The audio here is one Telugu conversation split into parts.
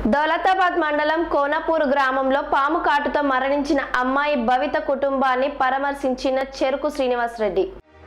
దౌలతాబాద్ మండలం కోనపూర్ గ్రామంలో పాము కాటుతో మరణించిన అమ్మాయి భవిత కుటుంబాన్ని పరామర్శించిన చెరుకు శ్రీనివాసరెడ్డి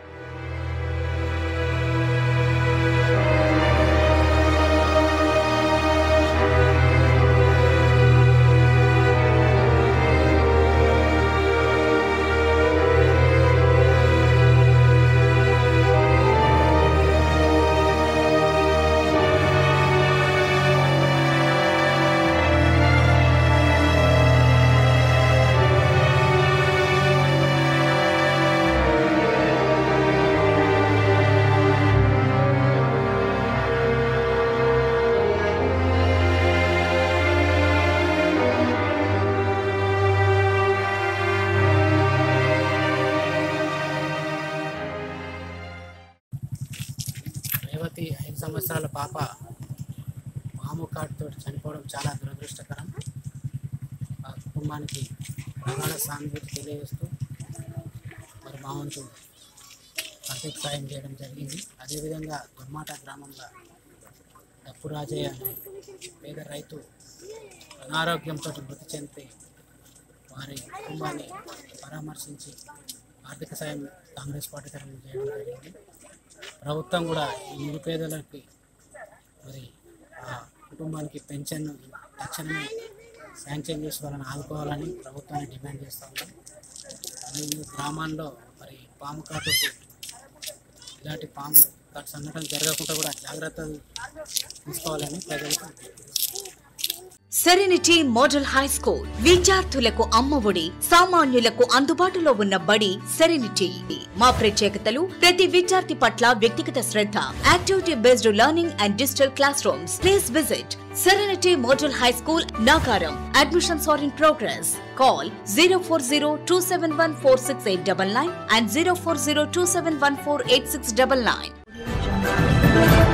రేవతి ఐదు సంవత్సరాల పాప పాము కాటుతో చనిపోవడం చాలా దురదృష్టకరం ఆ కుటుంబానికి ప్రగాఢ సానుభూతి తెలియజేస్తూ మరి మా వంతు ఆర్థిక సాయం చేయడం జరిగింది అదేవిధంగా దుర్మాట గ్రామంలో డప్పు రాజయ్య అనే పేద రైతు అనారోగ్యంతో మృతి చెందితే వారి కుటుంబాన్ని పరామర్శించి ఆర్థిక సాయం కాంగ్రెస్ పార్టీ తరఫున చేయడం జరిగింది ప్రభుత్వం కూడా ఈ నిరుపేదలకి మరి ఆ కుటుంబానికి పెన్షన్ తక్షణమే శాంక్షన్ చేసి వాళ్ళని ఆదుకోవాలని ప్రభుత్వాన్ని డిమాండ్ చేస్తూ ఉన్నాం అలాగే ఈ గ్రామాల్లో మరి పాము కాటుకు ఇలాంటి పాము కాటు సంఘటన జరగకుండా కూడా జాగ్రత్తలు తీసుకోవాలని ప్రజలకు సెరెనిటీ మోడల్ హై స్కూల్ విద్యార్థులకు అమ్మఒడి సామాన్యులకు అందుబాటులో ఉన్న బడి సెరెనిటీ మా ప్రత్యేకతలు ప్రతి విద్యార్థి పట్ల వ్యక్తిగత శ్రద్ధ activity based learning and digital classrooms please visit Serenity model high school Nagaram admissions are in progress call zero four zero two seven one four six eight double nine and zero four zero two seven one four eight six double nine